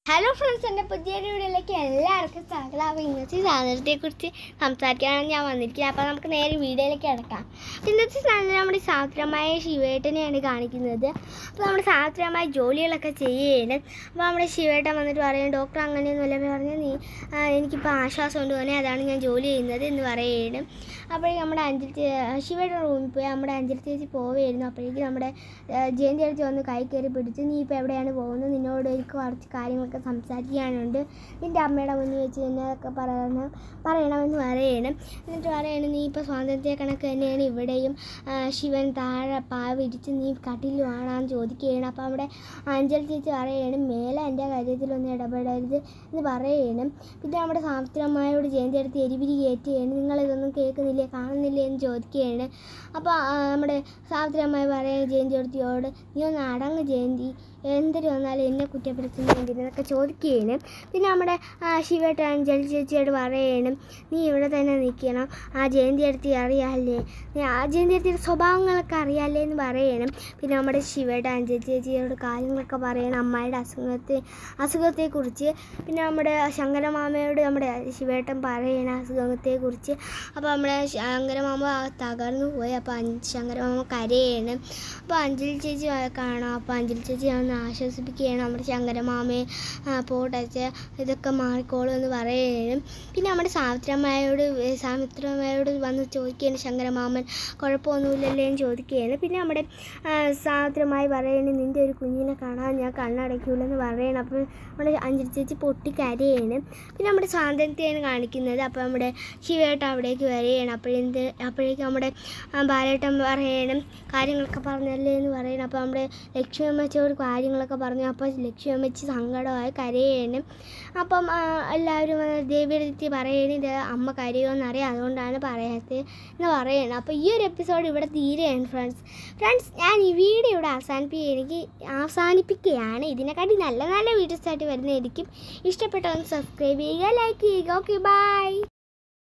hello friends എൻ്റെ പുതിയ വീഡിയോയിലേക്ക് എല്ലാവർക്കും സ്വാഗതം അപ്പോൾ ഇന്നത്തെ സാധനത്തെക്കുറിച്ച് സംസാരിക്കാനാണ് ഞാൻ വന്നിരിക്കുന്നത് അപ്പോൾ നമുക്ക് നേരെ വീഡിയോയിലേക്ക് കിടക്കാം ഇന്നത്തെ സാധനം നമ്മുടെ സാത്രികമായ ശിവേട്ടനെയാണ് കാണിക്കുന്നത് അപ്പോൾ നമ്മുടെ സാത്രികമായ ജോലികളൊക്കെ ചെയ്യുകയാണ് അപ്പോൾ നമ്മുടെ ശിവേട്ടൻ വന്നിട്ട് പറയും ഡോക്ടർ അങ്ങനെയൊന്നുമല്ല പറഞ്ഞു നീ ആ, എനിക്കിപ്പോൾ ആശ്വാസം ഉണ്ട് തോന്നി അതാണ് ഞാൻ ജോലി ചെയ്യുന്നത് എന്ന് പറയുകയാണ് അപ്പോഴേക്കും നമ്മുടെ അഞ്ചൽ ചേ ശിവയുടെ റൂമിൽ പോയി നമ്മുടെ അഞ്ചൽ ചേച്ചി പോവുകയായിരുന്നു അപ്പോഴേക്കും നമ്മുടെ ജയന്തി അടുത്ത് വന്ന് കൈ കയറി പിടിച്ച് നീ ഇപ്പോൾ എവിടെയാണ് പോകുന്നത് നിന്നോട് എനിക്ക് കുറച്ച് കാര്യങ്ങളൊക്കെ സംസാരിക്കാനുണ്ട് നിൻ്റെ അമ്മയുടെ മുന്നിൽ വെച്ച് തന്നെ അതൊക്കെ പറയണം പറയണമെന്ന് പറയണം എന്നിട്ട് പറയണം നീ ഇപ്പോൾ സ്വാതന്ത്ര്യ കണക്ക് തന്നെയാണ് ഇവിടെയും ആ, ശിവൻ താഴെ പാ വിരിച്ച് നീ കട്ടിലുവാണാന്ന് ചോദിക്കുകയാണ് അപ്പോൾ അവിടെ അഞ്ചൽ ചേച്ചി പറയണം മേലെ എൻ്റെ കാര്യത്തിലൊന്നും ഇടപെടരുത് എന്ന് പറയണം പിന്നെ നമ്മുടെ സാമ്പത്തികമായോട് ജയന്തി അടുത്ത് എരിപിരി കയറ്റുകയാണ് നിങ്ങളിതൊന്നും കേൾക്കുന്നില്ലേ കാണുന്നില്ലേ എന്ന് ചോദിക്കുകയാണ് അപ്പോൾ ആ, നമ്മുടെ സാവിത്രിയമ്മായി പറയാൻ ജയന്തി അടുത്തിയോട് നീ ഒന്ന് അടങ്ങ് ജയന്തി എന്തൊരു വന്നാലും എന്നെ കുറ്റപ്പെടുത്തുന്നു എന്തിനൊക്കെ ചോദിക്കുകയാണ് പിന്നെ നമ്മുടെ ആ, ശിവേട്ട അഞ്ജലി ചേച്ചിയോട് പറയണം നീ ഇവിടെ തന്നെ നിൽക്കണം ആ ജയന്തി അടുത്ത് അറിയാമല്ലേ നീ ആ ജയന്തി അടുത്തിയുടെ സ്വഭാവങ്ങളൊക്കെ അറിയാമല്ലേ എന്ന് പറയണം പിന്നെ നമ്മുടെ ശിവേട്ട അഞ്ജലി ചേച്ചിയോട് കാര്യങ്ങളൊക്കെ പറയണം അമ്മായിയുടെ അസുഖത്തെ അസുഖത്തെക്കുറിച്ച് പിന്നെ നമ്മുടെ ശങ്കരമാമയോട് നമ്മുടെ ശിവേട്ടൻ പറയണം അസുഖത്തെക്കുറിച്ച് അപ്പോൾ നമ്മുടെ ശങ്കരമാമ തകർന്നു പോയി അപ്പോൾ അഞ്ച് ശങ്കരമാമ കരയാണ് അപ്പോൾ അഞ്ജലി ചേച്ചി വ- കാണാം അപ്പോൾ അഞ്ജലി ചേച്ചി ഒന്ന് ആശ്വസിപ്പിക്കുകയാണ് നമ്മുടെ ശങ്കരമാമയെ ആ, പോട്ടെ ഇതൊക്കെ മാറിക്കോളും എന്ന് പറയുകയും പിന്നെ നമ്മുടെ സാവിത്രമ്മയോട് സാവിത്രമ്മയോട് വന്ന് ചോദിക്കുകയാണ് ശങ്കരമാമൻ കുഴപ്പമൊന്നുമില്ലല്ലേ എന്ന് ചോദിക്കുകയാണ് പിന്നെ നമ്മുടെ ആ, സാവിത്രമായി പറയുന്നത് നിൻ്റെ ഒരു കുഞ്ഞിനെ കാണാൻ ഞാൻ കണ്ണടയ്ക്കൂലെന്ന് പറയണം അപ്പോൾ നമ്മുടെ അഞ്ജലി ചേച്ചി പൊട്ടി കരയാണ് പിന്നെ നമ്മുടെ സ്വാതന്ത്ര്യമാണ് കാണിക്കുന്നത് അപ്പോൾ നമ്മുടെ ശിവേട്ട അവിടേക്ക് വരികയാണ് അപ്പോഴെന്ത് അപ്പോഴേക്കും നമ്മുടെ ആ, ബാലേട്ടൻ പറയണം കാര്യങ്ങളൊക്കെ പറഞ്ഞല്ലേ എന്ന് പറയണം അപ്പോൾ നമ്മുടെ ലക്ഷ്മി അമ്മച്ചോട് കാര്യങ്ങളൊക്കെ പറഞ്ഞു അപ്പോൾ ലക്ഷ്മി അമ്മച്ചി സങ്കടമായി കരയാണ് അപ്പം ആ, എല്ലാവരും വന്ന് ദേവിയുടെ അടുത്ത് പറയണ ഇത് അമ്മ കരയുമെന്നറിയാം അതുകൊണ്ടാണ് പറയാത്തത് എന്ന് പറയണം അപ്പോൾ ഈ ഒരു എപ്പിസോഡ് ഇവിടെ തീരെയാണ് ഫ്രണ്ട്സ് ഫ്രണ്ട്സ് ഞാൻ ഈ വീഡിയോ ഇവിടെ അവസാനിപ്പിക്കുക എനിക്ക് അവസാനിപ്പിക്കുകയാണ് ഇതിനെക്കാട്ടി നല്ല നല്ല വീഡിയോസ് ആയിട്ട് വരുന്നതായിരിക്കും ഇഷ്ടപ്പെട്ടവന്ന് സബ്സ്ക്രൈബ് ചെയ്യുക ലൈക്ക് ചെയ്യുക ഓക്കെ ബൈ